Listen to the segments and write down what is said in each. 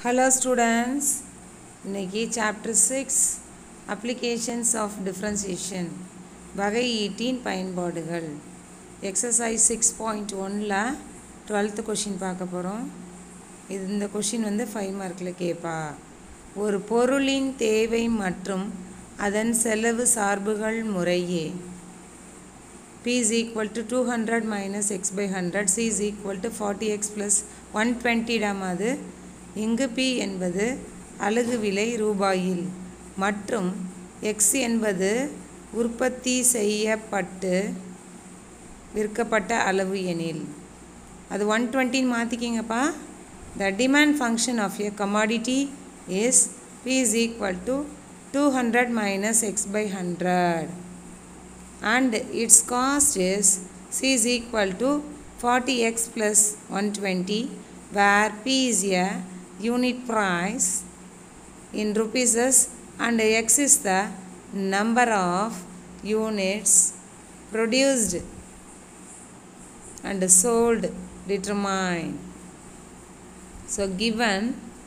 Hello students இன்னைக்கு chapter six applications of differentiation வகை ஈட்டின் பயன்பாடுகள் எக்ஸசைஸ் சிக்ஸ் பாயிண்ட் ஒனில் டுவெல்த்து கொஷின் பார்க்க போகிறோம் இது இந்த கொஷின் வந்து ஃபைவ் மார்க்கில் கேட்பா ஒரு பொருளின் தேவை மற்றும் அதன் செலவு சார்புகள் முறையே p is equal to 200 minus x by 100 c is equal to 40x plus 120 டாம் அது இங்கு p என்பது அலகு விலை ரூபாயில் மற்றும் x என்பது உற்பத்தி செய்யப்பட்டு விற்கப்பட்ட அளவு எனில் அது ஒன் டுவெண்ட்டின்னு மாற்றிக்கிங்கப்பா the demand function of a commodity is p is equal to 200 minus x by 100 and its cost is c is equal to 40x plus 120 where p is a unit price in rupees and x is the number of units produced and sold determined so given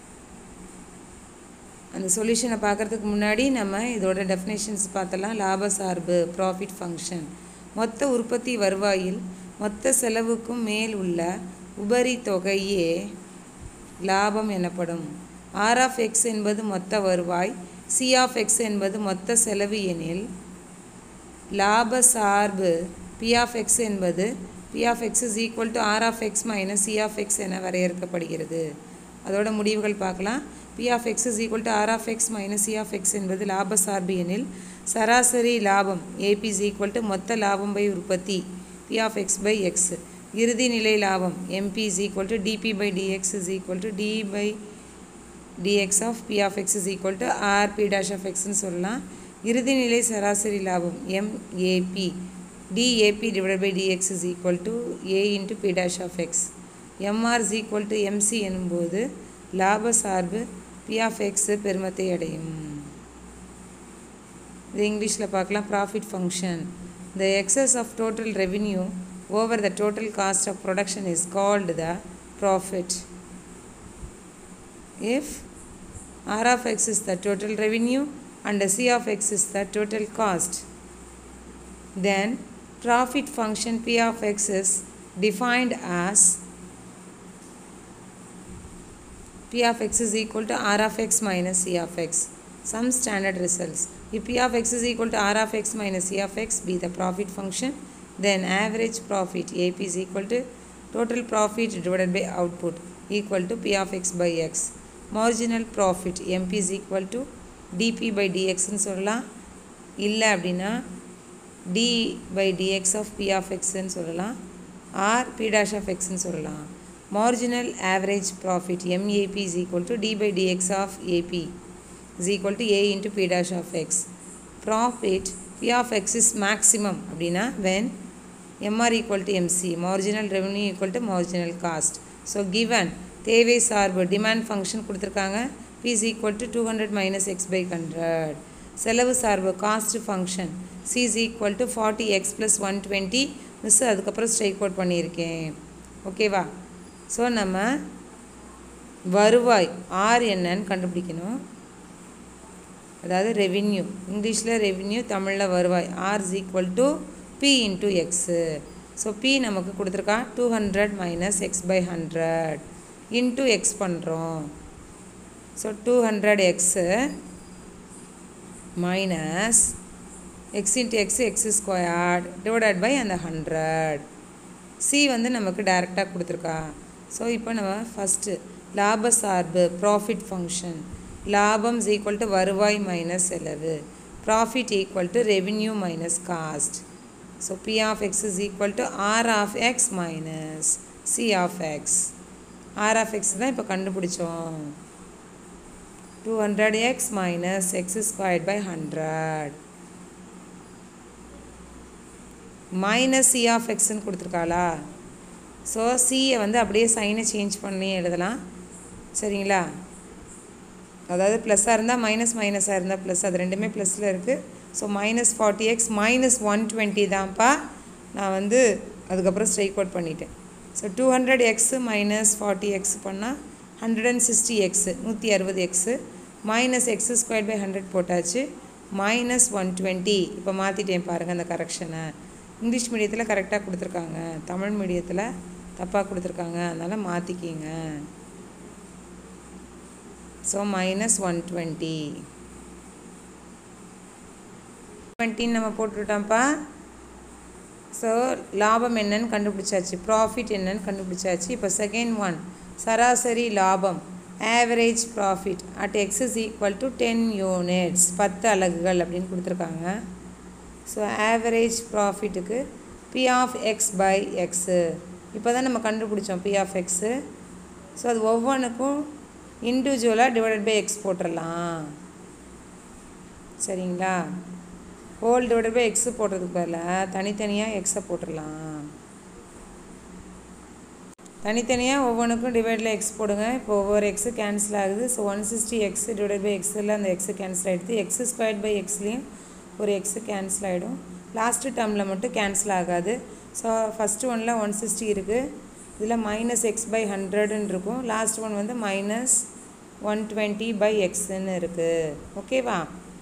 அந்த சொல்யூஷனை பார்க்குறதுக்கு முன்னாடி நம்ம இதோட definitions பார்த்தலாம் லாப சார்பு profit function மொத்த உற்பத்தி வருவாயில் மொத்த செலவுக்கும் மேல் உள்ள உபரி தொகையே லாபம் எனப்படும் ஆர் ஆஃப் எக்ஸ் என்பது மொத்த வருவாய் சி ஆஃப் எக்ஸ் என்பது மொத்த செலவு எனில் லாப சார்பு பி ஆஃப் எக்ஸ் என்பது P of x is equal to R of x minus C of x என வரையறுக்கப்படுகிறது அதோட முடிவுகள் பார்க்கலாம் P of x is equal to R of x minus C of x என்பது லாப சார்பு எனில் சராசரி லாபம் ஏபி இஸ் ஈக்குவல் டு மொத்த லாபம் பை உற்பத்தி P of x by x இறுதி நிலை லாபம் MP is equal to DP by dx is equal to d by dx of P of x is equal to R P dash of எக்ஸ்னு சொல்லலாம் இறுதி நிலை சராசரி லாபம் MAP dAP divide by dx is equal to A into P dash of x MR is equal to MC எனும்போது லாப சார்பு P of x பெருமத்தை அடையும் இது இங்கிலீஷில் பார்க்கலாம் profit function the excess of total revenue over the total cost of production is called the profit if R of x is the total revenue and C of x is the total cost then profit function p of x is defined as p of x is equal to r of x minus c of x. Some standard results. If p of x is equal to r of x minus c of x be the profit function, then average profit AP is equal to total profit divided by output equal to p of x by x. Marginal profit MP is equal to dp by dx ன்னு சொல்லலாம் இல்லை அப்படின்னா d by dx of p of x ன்னு சொல்லலாம் or p dash of x ன்னு சொல்லலாம் marginal average profit MAP is equal to d by dx of AP is equal to a into p dash of x profit p of x is maximum அப்படின்னா when MR equal to MC marginal revenue equal to marginal cost so given தேவை சார்பு demand function கொடுத்துருக்காங்க p is equal to 200 minus x by 100 செலவு சார்பு cost function C is equal to forty x plus one twenty miss அதுக்கப்புறம் strike out பண்ணியிருக்கேன் ஓகேவா so நம்ம வருவாய் ஆர் என்னன்னு கண்டுபிடிக்கணும் அதாவது ரெவின்யூ இங்கிலீஷில் ரெவின்யூ தமிழில் வருவாய் R is equal to P into x so P நமக்கு கொடுத்துருக்கா two hundred minus x by hundred into x பண்ணுறோம் so two hundred x minus x into x x squared divided by அந்த hundred C வந்து நமக்கு டைரெக்டாக கொடுத்துருக்கா so இப்போ நம்ம ஃபஸ்ட்டு லாப சார்பு ப்ராஃபிட் ஃபங்க்ஷன் லாபம் இஸ் ஈக்குவல் டு வருவாய் மைனஸ் செலவு profit equal to revenue minus cost so P of x is equal to R of x minus C of x R of x தான் இப்போ கண்டுபிடிச்சோம் 200x minus x squared by 100 minus c of x ன்னு கொடுத்துருக்காளா so சியை வந்து அப்படியே சைனை change பண்ணி எழுதலாம் சரிங்களா அதாவது ப்ளஸ்ஸாக இருந்தால் மைனஸ் மைனஸாக இருந்தால் ப்ளஸ் அது ரெண்டுமே ப்ளஸில் இருக்குது so minus forty x minus one twenty தான்ப்பா நான் வந்து அதுக்கப்புறம் ஸ்ட்ரைக் அவுட் பண்ணிட்டேன் so two hundred x minus forty x பண்ணால் ஹண்ட்ரட் அண்ட் சிக்ஸ்டி எக்ஸு நூற்றி அறுபது எக்ஸு minus x square by hundred போட்டாச்சு மைனஸ் ஒன் டுவெண்ட்டி இப்போ மாற்றிட்டேன் பாருங்கள் அந்த கரெக்ஷனை இங்கிலீஷ் மீடியத்தில் கரெக்டாக கொடுத்துருக்காங்க தமிழ் மீடியத்தில் தப்பாக கொடுத்துருக்காங்க அதனால் மாற்றிக்கிங்க ஸோ மைனஸ் ஒன் டுவெண்ட்டி டுவெண்ட்டின்னு நம்ம போட்டுவிட்டோம்ப்பா ஸோ லாபம் என்னன்னு கண்டுபிடிச்சாச்சு ப்ராஃபிட் என்னன்னு கண்டுபிடிச்சாச்சு இப்போ செகண்ட் ஒன் சராசரி லாபம் average profit at x is equal to ten units பத்து அலகுகள் அப்படின்னு கொடுத்துருக்காங்க ஸோ ஆவரேஜ் ப்ராஃபிட்டுக்கு P of x by x இப்போ தான் நம்ம கண்டுபிடிச்சோம் பி ஆஃப் எக்ஸு ஸோ அது ஒவ்வொன்றுக்கும் இண்டிவிஜுவலாக டிவைடட் பை எக்ஸ் போட்டுடலாம் சரிங்களா ஹோல் டிவைடட் பை எக்ஸு போடுறதுக்கு பதிலாக தனித்தனியாக எக்ஸை போட்டுடலாம் தனித்தனியாக ஒவ்வொன்றுக்கும் டிவைடில் எக்ஸ் போடுங்க இப்போ ஒவ்வொரு எக்ஸு கேன்சல் ஆகுது so one sixty x divide by எக்ஸில் அந்த எக்ஸு கேன்சல் ஆகிடுது எக்ஸ் ஸ்கொயர்ட் பை எக்ஸ்லேயும் ஒரு எக்ஸு கேன்சல் ஆகிடும் லாஸ்ட்டு டேர்மில் மட்டும் கேன்சல் ஆகாது ஸோ ஃபஸ்ட்டு ஒனில் ஒன் சிக்ஸ்டி இருக்குது இதில் மைனஸ் எக்ஸ் பை ஹண்ட்ரடுன்னு இருக்கும் லாஸ்ட் ஒன் வந்து மைனஸ் ஒன் டுவெண்ட்டி பை எக்ஸுன்னு இருக்குது ஓகேவா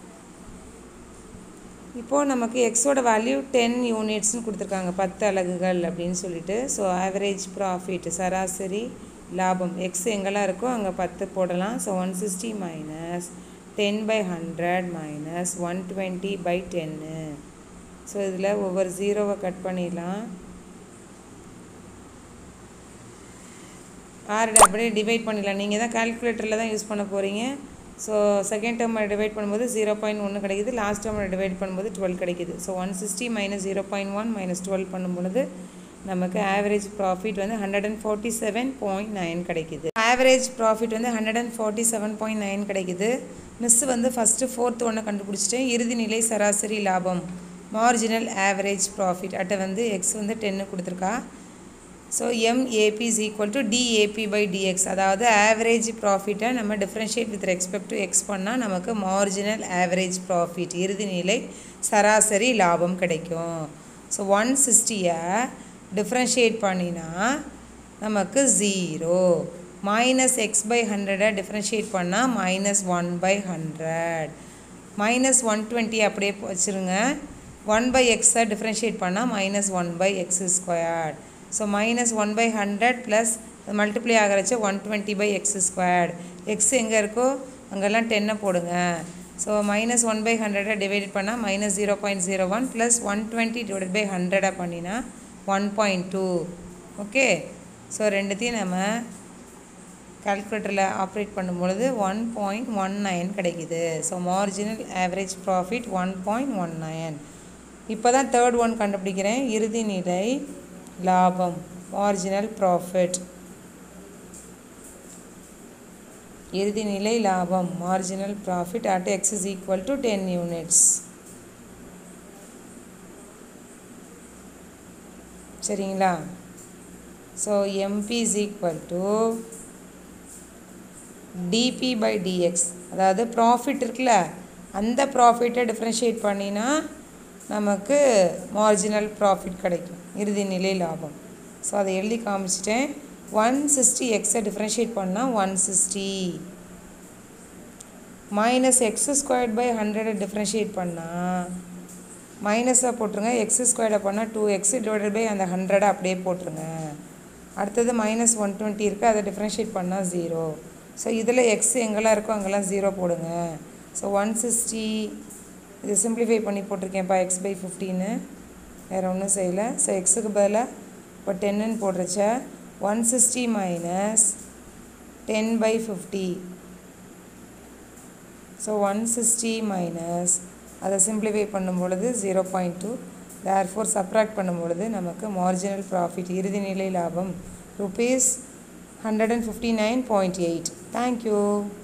இப்போது நமக்கு எக்ஸோட வேல்யூ டென் யூனிட்ஸ்னு கொடுத்துருக்காங்க பத்து அலகுகள் அப்படின்னு சொல்லிட்டு ஸோ ஆவரேஜ் ப்ராஃபிட் சராசரி லாபம் எக்ஸ் எங்கெல்லாம் இருக்கோ அங்கே பத்து போடலாம் so one sixty minus ten by hundred minus one twenty by டென்னு ஸோ இதில் ஒவ்வொரு ஜீரோவை கட் பண்ணிடலாம் ஆறு அப்படியே டிவைட் பண்ணிடலாம் நீங்கள் தான் கால்குலேட்டரில் தான் யூஸ் பண்ண போகிறீங்க ஸோ செகண்ட் டேர்மை டிவைட் பண்ணும்போது ஜீரோ பாயிண்ட் ஒன்று கிடைக்குது லாஸ்ட் டேர்மை டிவைட் பண்ணும்போது டுவெல் கிடைக்குது so one sixty minus zero point one minus twelve பண்ணும்பொழுது நமக்கு ஆவரேஜ் ப்ராஃபிட் வந்து hundred and forty seven point nine கிடைக்குது ஆவரேஜ் ப்ராஃபிட் வந்து hundred and forty seven point nine கிடைக்குது மிஸ் வந்து ஃபஸ்ட்டு ஃபோர்த்து ஒன்று கண்டுபிடிச்சிட்டேன் இறுதி நிலை சராசரி லாபம் மார்ஜினல் ஆவரேஜ் ப்ராஃபிட் அட்டை வந்து எக்ஸ் வந்து டென்னு கொடுத்துருக்கா so MAP is equal to DAP by DX அதாவது ஆவரேஜ் ப்ராஃபிட்டை நம்ம differentiate with respect to x பண்ணால் நமக்கு மார்ஜினல் ஆவரேஜ் ப்ராஃபிட் இறுதி நிலை சராசரி லாபம் கிடைக்கும் ஸோ ஒன் சிக்ஸ்டியை டிஃப்ரென்ஷியேட் பண்ணினா நமக்கு ஜீரோ மைனஸ் எக்ஸ் பை ஹண்ட்ரடை டிஃப்ரென்ஷியேட் பண்ணால் minus one by hundred minus one twenty அப்படியே வச்சுருங்க ஒன் பை எக்ஸை டிஃப்ரென்ஷியேட் பண்ணால் minus one by x squared so minus one by hundred plus multiply ஆகிறச்ச one twenty by x squared x எங்கே இருக்கோ அங்கெல்லாம் டென்னை போடுங்க ஸோ மைனஸ் ஒன் பை ஹண்ட்ரடை டிவைட் பண்ணால் minus zero point zero one plus one twenty divide by ஹண்ட்ரடாக பண்ணினா one point two okay so ரெண்டுத்தையும் நம்ம கால்குலேட்டரில் ஆப்ரேட் பண்ணும்பொழுது ஒன் பாயிண்ட் ஒன் நைன் கிடைக்குது so marginal average profit one point one nine இப்போ தான் தேர்ட் ஒன் கண்டுபிடிக்கிறேன் இறுதி நிலை லாபம் மார்ஜினல் ப்ராஃபிட் இறுதி நிலை லாபம் marginal profit at x is equal to ten units சரிங்களா so MP is equal to DP by DX அதாவது ப்ராஃபிட் இருக்குல்ல அந்த ப்ராஃபிட்டை டிஃப்ரென்ஷியேட் பண்ணினா நமக்கு மார்ஜினல் ப்ராஃபிட் கிடைக்கும் இறுதி நிலை லாபம் ஸோ அதை எழுதி காமிச்சிட்டேன் ஒன் சிக்ஸ்டி எக்ஸை டிஃப்ரென்ஷியேட் பண்ணால் one sixty minus x squared by ஹண்ட்ரடை டிஃப்ரென்ஷியேட் பண்ணால் மைனஸாக போட்டுருங்க எக்ஸ் ஸ்கொயர்டை பண்ணால் டூ எக்ஸ் டிவைடட் பை அந்த ஹண்ட்ரடை அப்படியே போட்டுருங்க அடுத்தது மைனஸ் ஒன் டுவெண்ட்டி இருக்குது அதை டிஃப்ரென்ஷியேட் பண்ணால் ஜீரோ ஸோ இதில் எக்ஸ் எங்கெல்லாம் இருக்கோ அங்கெல்லாம் ஜீரோ போடுங்க ஸோ ஒன் சிக்ஸ்டி இது சிம்பிளிஃபை பண்ணி போட்டிருக்கேன்ப்பா எக்ஸ் பை ஃபிஃப்டின்னு வேறு ஒன்றும் செய்யலை ஸோ எக்ஸுக்கு பதிலாக இப்போ டென்னுன்னு போடுறச்ச one sixty minus ten by fifty so one sixty minus அதை சிம்பிளிஃபை பண்ணும் பொழுது zero point two three four subtract பண்ணும் பொழுது நமக்கு மார்ஜினல் ப்ராஃபிட் இறுதி நிலை லாபம் rupees hundred and fifty nine point eight thank you